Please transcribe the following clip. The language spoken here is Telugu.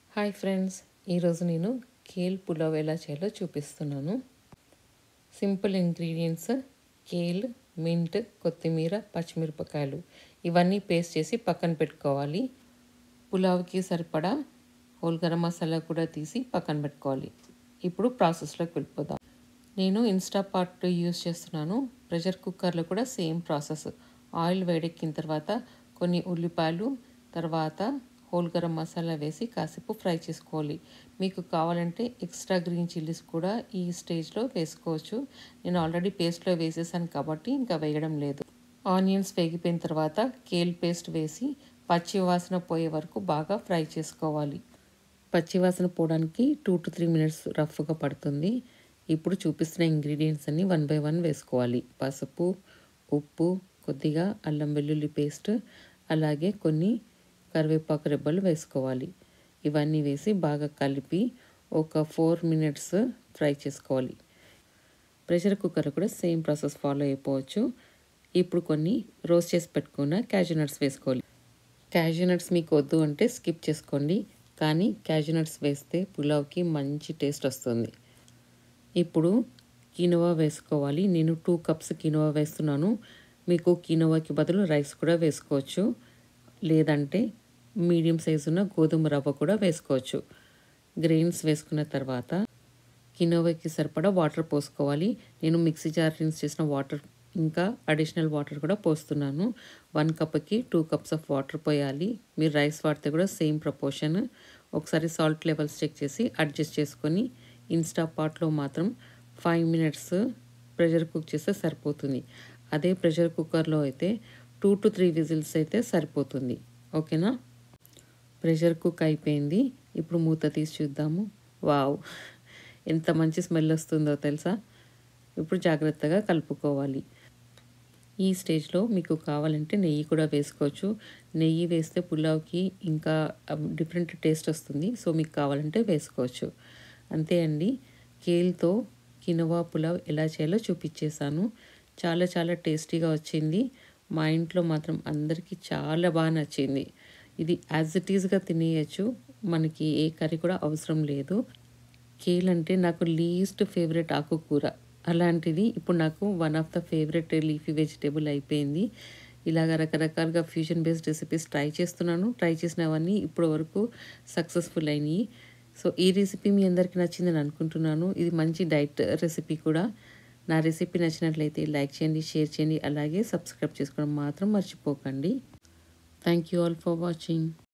హాయ్ ఫ్రెండ్స్ ఈరోజు నేను కేల్ పులావ్ ఎలా చేయాలో చూపిస్తున్నాను సింపుల్ ఇంగ్రీడియంట్స్ కేల్ మింట్ కొత్తిమీర పచ్చిమిరపకాయలు ఇవన్నీ పేస్ట్ చేసి పక్కన పెట్టుకోవాలి పులావ్కి సరిపడా హోల్ గరం మసాలా కూడా తీసి పక్కన పెట్టుకోవాలి ఇప్పుడు ప్రాసెస్లోకి వెళ్ళిపోదాం నేను ఇన్స్టా పాట్ యూస్ చేస్తున్నాను ప్రెషర్ కుక్కర్లో కూడా సేమ్ ప్రాసెస్ ఆయిల్ వేడెక్కిన తర్వాత కొన్ని ఉల్లిపాయలు తర్వాత హోల్ గరం మసాలా వేసి కాసేపు ఫ్రై చేసుకోవాలి మీకు కావాలంటే ఎక్స్ట్రా గ్రీన్ చిల్లీస్ కూడా ఈ స్టేజ్లో వేసుకోవచ్చు నేను ఆల్రెడీ పేస్ట్లో వేసేసాను కాబట్టి ఇంకా వేయడం లేదు ఆనియన్స్ వేగిపోయిన తర్వాత కేల్ పేస్ట్ వేసి పచ్చి వాసన పోయే వరకు బాగా ఫ్రై చేసుకోవాలి పచ్చి వాసన పోవడానికి టూ టు త్రీ మినిట్స్ రఫ్గా పడుతుంది ఇప్పుడు చూపిస్తున్న ఇంగ్రీడియంట్స్ అన్ని వన్ బై వన్ వేసుకోవాలి పసుపు ఉప్పు కొద్దిగా అల్లం వెల్లుల్లి పేస్ట్ అలాగే కొన్ని కరివేపాకు రెబ్బలు వేసుకోవాలి ఇవన్నీ వేసి బాగా కలిపి ఒక ఫోర్ మినిట్స్ ఫ్రై చేసుకోవాలి ప్రెషర్ కుక్కర్ కూడా సేమ్ ప్రాసెస్ ఫాలో అయిపోవచ్చు ఇప్పుడు కొన్ని రోస్ట్ చేసి పెట్టుకున్న క్యాజూ నట్స్ వేసుకోవాలి క్యాజూ నట్స్ మీకు వద్దు అంటే స్కిప్ చేసుకోండి కానీ క్యాజూ నట్స్ వేస్తే పులావ్కి మంచి టేస్ట్ వస్తుంది ఇప్పుడు కినోవా వేసుకోవాలి నేను టూ కప్స్ కినోవా వేస్తున్నాను మీకు కినోవాకి బదులు రైస్ కూడా వేసుకోవచ్చు లేదంటే మీడియం సైజు ఉన్న గోధుమ రవ్వ కూడా వేసుకోవచ్చు గ్రెయిన్స్ వేసుకున్న తర్వాత కినోవాకి సరిపడా వాటర్ పోసుకోవాలి నేను మిక్సీ జార్ రిన్స్ చేసిన వాటర్ ఇంకా అడిషనల్ వాటర్ కూడా పోస్తున్నాను వన్ కప్కి టూ కప్స్ ఆఫ్ వాటర్ పోయాలి మీరు రైస్ వాడితే కూడా సేమ్ ప్రపోర్షన్ ఒకసారి సాల్ట్ లెవెల్స్ చెక్ చేసి అడ్జస్ట్ చేసుకొని ఇన్స్టా పాట్లో మాత్రం ఫైవ్ మినిట్స్ ప్రెషర్ కుక్ చేస్తే సరిపోతుంది అదే ప్రెషర్ కుక్కర్లో అయితే టూ టు త్రీ విజిల్స్ అయితే సరిపోతుంది ఓకేనా ప్రెషర్ కుక్ అయిపోయింది ఇప్పుడు మూత తీసి చూద్దాము వావ్ ఎంత మంచి స్మెల్ వస్తుందో తెలుసా ఇప్పుడు జాగ్రత్తగా కలుపుకోవాలి ఈ స్టేజ్లో మీకు కావాలంటే నెయ్యి కూడా వేసుకోవచ్చు నెయ్యి వేస్తే పులావ్కి ఇంకా డిఫరెంట్ టేస్ట్ వస్తుంది సో మీకు కావాలంటే వేసుకోవచ్చు అంతే అండి కేల్తో కినోవా పులావ్ ఎలా చేయాలో చూపించేశాను చాలా చాలా టేస్టీగా వచ్చింది మా ఇంట్లో మాత్రం అందరికీ చాలా బాగా నచ్చింది ఇది యాజ్ ఇట్ ఈజ్గా తినేయచ్చు మనకి ఏ కర్రీ కూడా అవసరం లేదు కేల్ అంటే నాకు లీస్ట్ ఫేవరెట్ ఆకుకూర అలాంటిది ఇప్పుడు నాకు one of the favourite leafy vegetable అయిపోయింది ఇలాగ రకరకాలుగా ఫ్యూజన్ బేస్డ్ రెసిపీస్ ట్రై చేస్తున్నాను ట్రై చేసినవన్నీ ఇప్పటి వరకు సక్సెస్ఫుల్ అయినాయి సో ఈ రెసిపీ మీ అందరికీ నచ్చిందని అనుకుంటున్నాను ఇది మంచి డైట్ రెసిపీ కూడా నా రెసిపీ నచ్చినట్లయితే లైక్ చేయండి షేర్ చేయండి అలాగే సబ్స్క్రైబ్ చేసుకోవడం మాత్రం మర్చిపోకండి thank you all for watching